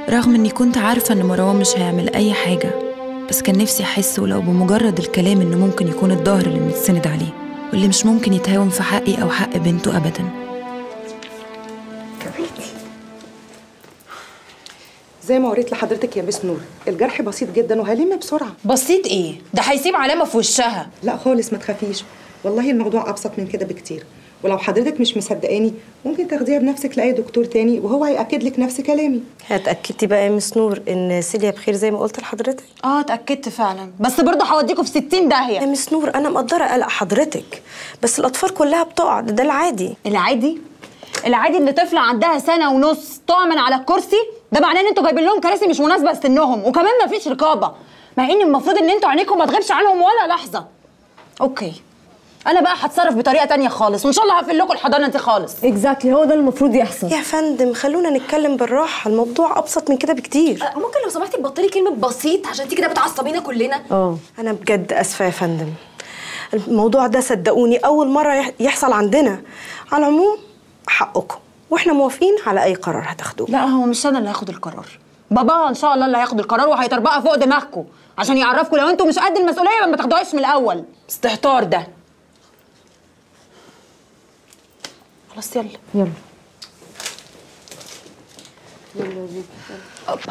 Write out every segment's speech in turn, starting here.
رغم اني كنت عارفة ان مروان مش هيعمل اي حاجة بس كان نفسي احس ولو بمجرد الكلام انه ممكن يكون الظهر اللي بنتسند عليه واللي مش ممكن يتهاون في حقي او حق بنته ابدا زي ما وريت لحضرتك يا مس نور الجرح بسيط جدا وهلم بسرعه بسيط ايه ده هيسيب علامه في وشها لا خالص ما تخافيش والله الموضوع ابسط من كده بكتير ولو حضرتك مش مصدقاني ممكن تاخديها بنفسك لاي دكتور تاني وهو هياكد لك نفس كلامي اتاكدتي بقى يا مس نور ان سيليا بخير زي ما قلت لحضرتك اه اتاكدت فعلا بس برضه هوديكوا في 60 داهيه يا مس نور انا مقدره قلق حضرتك بس الاطفال كلها بتقع ده, ده العادي العادي العادي ان طفله عندها سنه ونص تقع من على الكرسي ده معناه ان انتوا جايبين لهم كراسي مش مناسبه لسنهم وكمان مفيش رقابه مع ان المفروض ان انتوا عينيكم ما تغيبش عنهم ولا لحظه اوكي انا بقى هتصرف بطريقه تانية خالص وان شاء الله هقفل لكم الحضانه دي خالص اكزاكتلي هو ده المفروض يحصل يا فندم خلونا نتكلم بالراحه الموضوع ابسط من كده بكتير ممكن لو سمحتي تبطلي كلمه بسيط عشان انت كده بتعصبينا كلنا اه انا بجد اسفه يا فندم الموضوع ده صدقوني اول مره يح- يحصل عندنا على العموم حقكم واحنا موافقين على اي قرار هتاخدوه لا هو مش انا اللي هاخد القرار باباها ان شاء الله اللي هياخد القرار وهيطربقها فوق دماغكم عشان يعرفكم لو انتوا مش قد المسؤوليه ما تاخدوهاش من الاول استهتار ده خلاص يلا يلا اوبا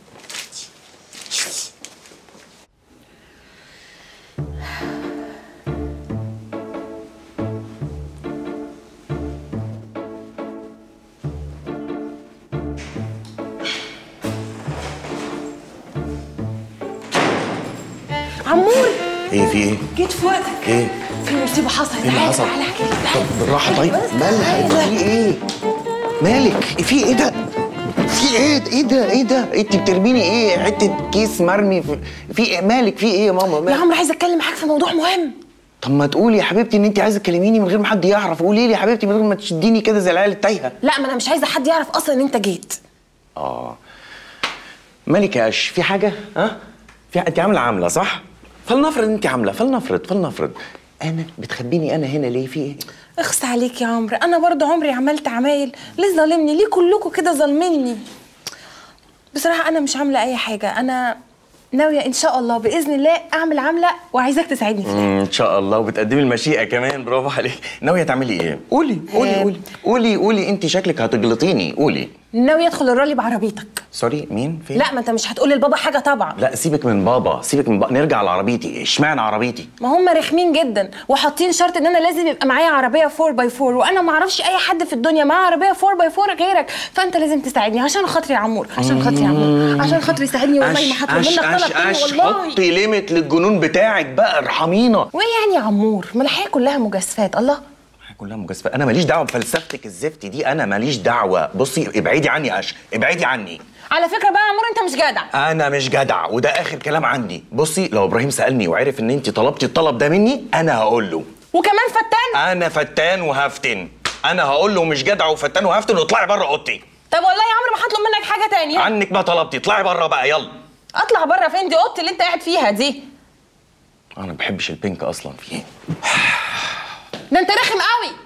عمور ايه في ايه؟ جيت في وقتك ايه؟ في مصيبه حصلت ايه اللي تعالى حصل؟ تعالى احكي لك طب بالراحة طيب مالها في ايه؟ مالك؟ في ايه ده؟ في ايه ايه ده ايه ده؟ انت بترميني ايه؟ حتة كيس مرمي في, في إيه؟ مالك في ايه يا ماما؟ يا مالك؟ عمرو عايزه اتكلم معاك في موضوع مهم طب ما تقولي يا حبيبتي ان انت عايزه تكلميني من غير ما حد يعرف قولي لي يا حبيبتي من غير ما تشديني كده زي العيال التايهه لا ما انا مش عايزه حد يعرف اصلا ان انت جيت اه مالك يا قش في حاجه ها في انت عامله عامله صح فلنفرض انت عامله فلنفرض فلنفرض انا بتخبيني انا هنا ليه في ايه اخس عليك يا عمرو انا برضو عمري عملت عمايل ليه ظالمني ليه كلكم كده ظالميني بصراحه انا مش عامله اي حاجه انا ناويه ان شاء الله باذن الله اعمل عامله وعايزاك تساعدني فيها مم، ان شاء الله وبتقدمي المشيئه كمان برافو عليك ناويه تعملي ايه قولي قولي قولي قولي قولي انت شكلك هتجلطيني قولي ناويه ادخل الرالي بعربيتك سوري مين فين لا ما انت مش هتقول لبابا حاجه طبعا لا سيبك من بابا سيبك من بابا نرجع لعربيتي اشمعنى عربيتي ما هم رخمين جدا وحاطين شرط ان انا لازم يبقى معايا عربيه 4 باي 4 وانا ما اعرفش اي حد في الدنيا معاه عربيه 4 باي 4 غيرك فانت لازم تساعدني عشان خاطري يا عمور عشان خاطري يا عمور عشان خاطري ساعدني والله ما هطلب أش منك أش طلب تاني أش والله حطي ليميت للجنون بتاعك بقى ارحمينا وايه يعني يا عمور ما الحياه كلها مجازفات الله كلها مجازفه انا ماليش دعوه بفلسفتك الزفت دي انا ماليش دعوه بصي ابعدي عني يا قش ابعدي عني على فكره بقى يا عمور انت مش جدع انا مش جدع وده اخر كلام عندي بصي لو ابراهيم سالني وعرف ان انت طلبتي الطلب ده مني انا هقول له وكمان فتان انا فتان وهفتن انا هقول له مش جدع وفتان وهفتن واطلعي بره اوضتي طب والله يا عمرو ما هطلب منك حاجه تانية عنك ما طلبتي اطلعي بره بقى يلا اطلع بره فين دي اوضتي اللي انت قاعد فيها دي انا ما بحبش البينك اصلا في ايه ده انت رخم قوي